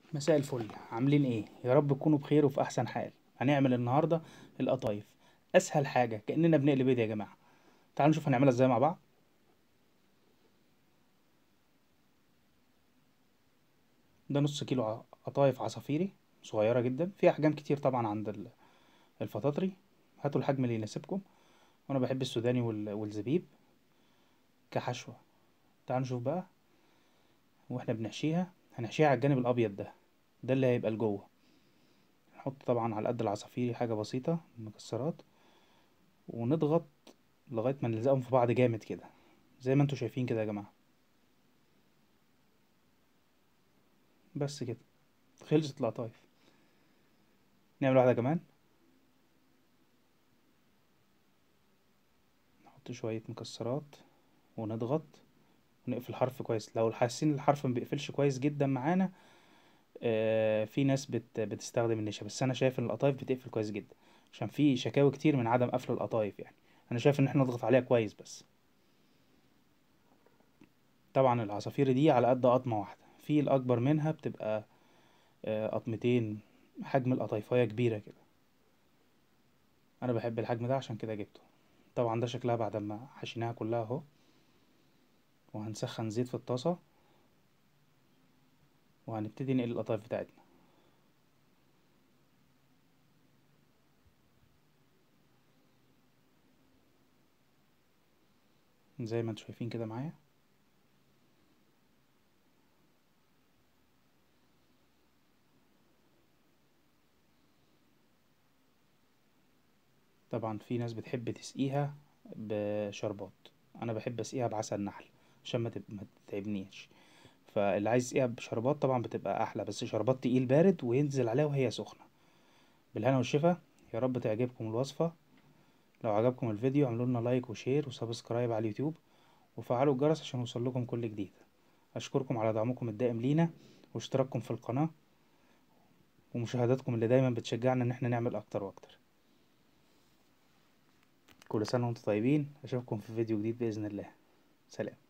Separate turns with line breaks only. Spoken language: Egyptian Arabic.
مساء الفل عاملين ايه يا رب تكونوا بخير وفي احسن حال هنعمل النهارده القطايف اسهل حاجه كاننا بنقلي بيض يا جماعه تعالوا نشوف هنعملها ازاي مع بعض ده نص كيلو ع- قطايف عصافيري صغيره جدا في احجام كتير طبعا عند ال- الفطاطري هاتوا الحجم اللي يناسبكم وانا بحب السوداني وال- والزبيب كحشوه تعالوا نشوف بقى واحنا بنحشيها هنحشيها على الجانب الابيض ده ده اللي هيبقى لجوه نحط طبعا على قد العصافيري حاجة بسيطة مكسرات ونضغط لغاية ما نلزقهم في بعض جامد كده زي ما انتوا شايفين كده يا جماعة بس كده خلصت القطايف نعمل واحدة كمان نحط شوية مكسرات ونضغط ونقفل الحرف كويس لو حاسين الحرف ما بيقفلش كويس جدا معانا آه، في ناس بت بتستخدم النشا بس انا شايف ان القطايف بتقفل كويس جدا عشان في شكاوي كتير من عدم قفل القطايف يعني انا شايف ان احنا نضغط عليها كويس بس طبعا العصافير دي على قد قطمة واحدة في الاكبر منها بتبقى آه، قطمتين حجم القطايفاية كبيرة كده انا بحب الحجم ده عشان كده جبته طبعا ده شكلها بعد ما حشيناها كلها اهو وهنسخن زيت في الطاسة وهنبتدي نقلي القطايف بتاعتنا زي ما انتوا شايفين كده معايا طبعا في ناس بتحب تسقيها بشربات انا بحب اسقيها بعسل نحل عشان ما تب- ما تتعبنيش فاللي عايز يسقيها بشربات طبعا بتبقى احلى بس شربات تقيل بارد وينزل عليها وهي سخنة بالهنا والشفا يا رب تعجبكم الوصفة لو عجبكم الفيديو اعملوا لنا لايك وشير وسبسكرايب على اليوتيوب وفعلوا الجرس عشان يوصلكم كل جديد اشكركم على دعمكم الدائم لينا واشتراككم في القناة ومشاهداتكم اللي دايما بتشجعنا ان احنا نعمل اكتر واكتر كل سنة وانتم طيبين اشوفكم في فيديو جديد باذن الله سلام